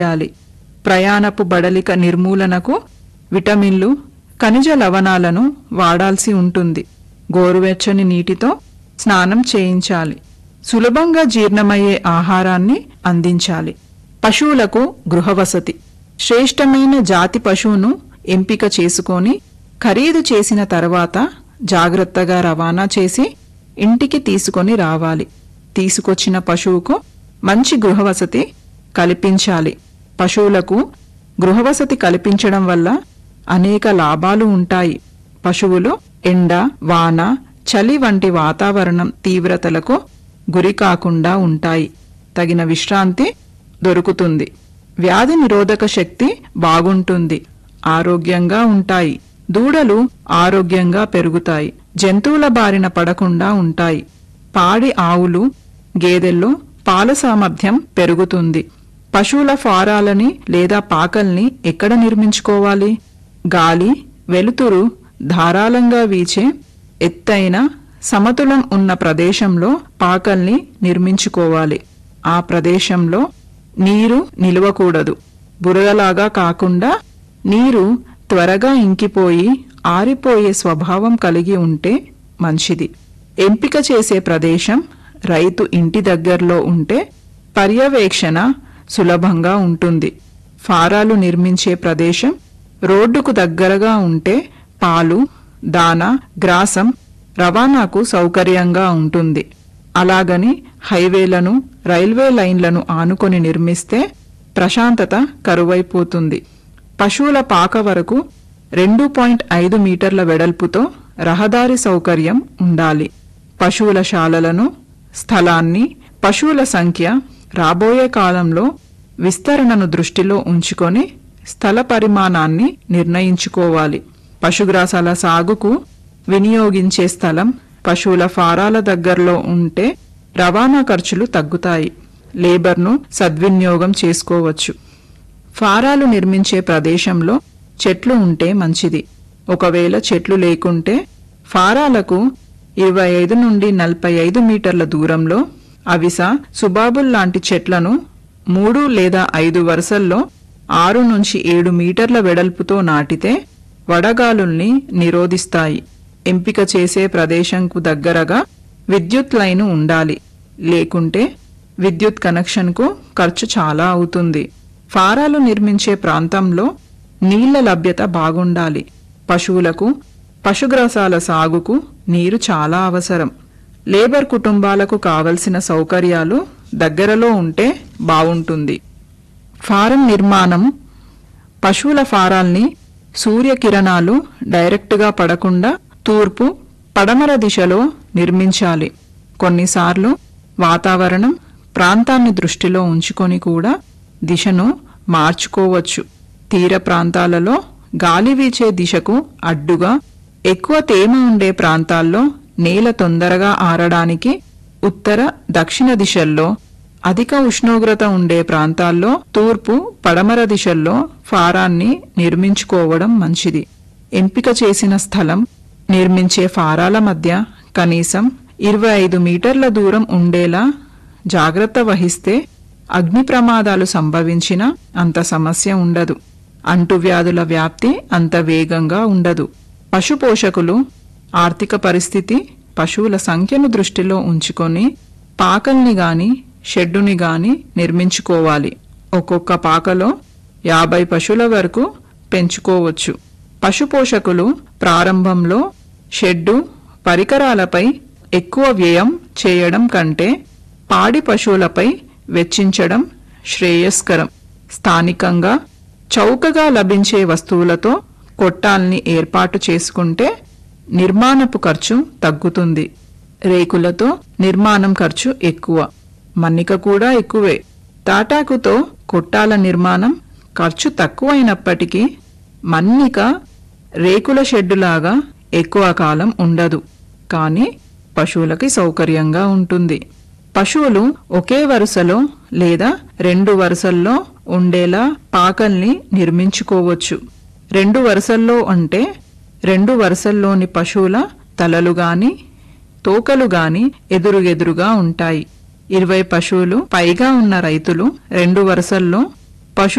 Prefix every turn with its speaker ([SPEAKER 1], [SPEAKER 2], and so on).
[SPEAKER 1] చేయాలి ప్రయాణపు బడలిక నిర్మూలనకు విటమిన్లు ఖనిజ లవణాలను వాడాల్సి ఉంటుంది గోరువెచ్చని నీటితో స్నానం చేయించాలి సులభంగా జీర్ణమయ్యే ఆహారాన్ని అందించాలి పశువులకు గృహవసతి శ్రేష్టమైన జాతి పశువును ఎంపిక చేసుకొని ఖరీదు చేసిన తర్వాత జాగ్రత్తగా రవాణా చేసి ఇంటికి తీసుకొని రావాలి తీసుకొచ్చిన పశువుకు మంచి గృహవసతి కల్పించాలి పశువులకు గృహవసతి కల్పించడం వల్ల అనేక లాభాలు ఉంటాయి పశువులు ఎండ వాన చలి వంటి వాతావరణం తీవ్రతలకు గురి కాకుండా ఉంటాయి తగిన విశ్రాంతి దొరుకుతుంది వ్యాధి నిరోధక శక్తి బాగుంటుంది ఆరోగ్యంగా ఉంటాయి దూడలు ఆరోగ్యంగా పెరుగుతాయి జంతువుల బారిన పడకుండా ఉంటాయి పాడి ఆవులు గేదెల్లో పాల సామర్థ్యం పెరుగుతుంది పశువుల ఫారాలని లేదా పాకల్ని ఎక్కడ నిర్మించుకోవాలి గాలి వెలుతురు ధారాళంగా వీచే ఎత్తైన సమతులం ఉన్న ప్రదేశంలో పాకల్ని నిర్మించుకోవాలి ఆ ప్రదేశంలో నీరు నిలవకూడదు బురదలాగా కాకుండా నీరు త్వరగా ఇంకిపోయి ఆరిపోయే స్వభావం కలిగి ఉంటే మంచిది ఎంపిక చేసే ప్రదేశం రైతు ఇంటి దగ్గరలో ఉంటే పర్యవేక్షణ సులభంగా ఉంటుంది ఫారాలు నిర్మించే ప్రదేశం రోడ్డుకు దగ్గరగా ఉంటే పాలు దాన గ్రాసం రవాణాకు సౌకర్యంగా ఉంటుంది అలాగని హైవేలను రైల్వే లైన్లను ఆనుకొని నిర్మిస్తే ప్రశాంతత కరువైపోతుంది పశువుల పాక వరకు రెండు పాయింట్ ఐదు మీటర్ల వెడల్పుతో రహదారి సౌకర్యం ఉండాలి పశువుల శాలలను స్థలాన్ని పశువుల సంఖ్య రాబోయే కాలంలో విస్తరణను దృష్టిలో ఉంచుకొని స్థల పరిమాణాన్ని నిర్ణయించుకోవాలి పశుగ్రాసాల సాగుకు వినియోగించే స్థలం పశువుల ఫారాల దగ్గరలో ఉంటే రవాణా ఖర్చులు తగ్గుతాయి లేబర్ను సద్వినియోగం చేసుకోవచ్చు ఫారాలు నిర్మించే ప్రదేశంలో చెట్లు ఉంటే మంచిది ఒకవేళ చెట్లు లేకుంటే ఫారాలకు ఇరవై ఐదు నుండి నలభై ఐదు మీటర్ల దూరంలో అవిస సుబాబుల్ లాంటి చెట్లను మూడు లేదా ఐదు వరుసల్లో ఆరు నుంచి ఏడు మీటర్ల వెడల్పుతో నాటితే వడగాలుల్ని నిరోధిస్తాయి ఎంపిక చేసే ప్రదేశంకు దగ్గరగా విద్యుత్ లైను ఉండాలి లేకుంటే విద్యుత్ కనెక్షన్కు ఖర్చు చాలా అవుతుంది ఫారాలు నిర్మించే ప్రాంతంలో నీళ్ల లభ్యత బాగుండాలి పశువులకు పశుగ్రాసాల సాగుకు నీరు చాలా అవసరం లేబర్ కుటుంబాలకు కావలసిన సౌకర్యాలు దగ్గరలో ఉంటే బావుంటుంది ఫారం నిర్మాణం పశువుల ఫారాల్ని సూర్యకిరణాలు డైరెక్టుగా పడకుండా తూర్పు పడమర దిశలో నిర్మించాలి కొన్నిసార్లు వాతావరణం ప్రాంతాన్ని దృష్టిలో ఉంచుకొని కూడా దిశను మార్చుకోవచ్చు తీర ప్రాంతాలలో గాలి వీచే దిశకు అడ్డుగా ఎక్కువ తేమ ఉండే ప్రాంతాల్లో నేల తొందరగా ఆరడానికి ఉత్తర దక్షిణ దిశల్లో అధిక ఉష్ణోగ్రత ఉండే ప్రాంతాల్లో తూర్పు పడమర దిశల్లో ఫారాన్ని నిర్మించుకోవడం మంచిది ఎంపిక చేసిన స్థలం నిర్మించే ఫారాల మధ్య కనీసం ఇరవై ఐదు మీటర్ల దూరం ఉండేలా జాగ్రత్త వహిస్తే అగ్ని ప్రమాదాలు సంభవించినా అంత సమస్య ఉండదు అంటువ్యాధుల వ్యాప్తి అంత వేగంగా ఉండదు పశు పోషకులు ఆర్థిక పరిస్థితి పశువుల సంఖ్యను దృష్టిలో ఉంచుకొని పాకల్ని గాని షెడ్డుని గాని నిర్మించుకోవాలి ఒక్కొక్క పాకలో యాభై పశువుల వరకు పెంచుకోవచ్చు పశు పోషకులు ప్రారంభంలో షెడ్డు పరికరాలపై ఎక్కువ వ్యయం చేయడం కంటే పాడి పశువులపై వెచ్చించడం శ్రేయస్కరం స్థానికంగా చౌకగా లభించే వస్తువులతో కొట్టాల్ని ఏర్పాటు చేసుకుంటే నిర్మాణపు ఖర్చు తగ్గుతుంది రేకులతో నిర్మాణం ఖర్చు ఎక్కువ మన్నిక కూడా ఎక్కువే తాటాకుతో కొట్టాల నిర్మాణం ఖర్చు తక్కువైనప్పటికీ మన్నిక రేకుల షెడ్డులాగా ఎక్కువ కాలం ఉండదు కానీ పశువులకి సౌకర్యంగా ఉంటుంది పశువులు ఒకే వరుసలో లేదా రెండు వరుసల్లో ఉండేలా పాకల్ని నిర్మించుకోవచ్చు రెండు వరుసల్లో అంటే రెండు వరుసల్లోని పశువుల తలలు గాని తోకలు గాని ఎదురుగెదురుగా ఉంటాయి ఇరవై పశువులు పైగా ఉన్న రైతులు రెండు వరుసల్లో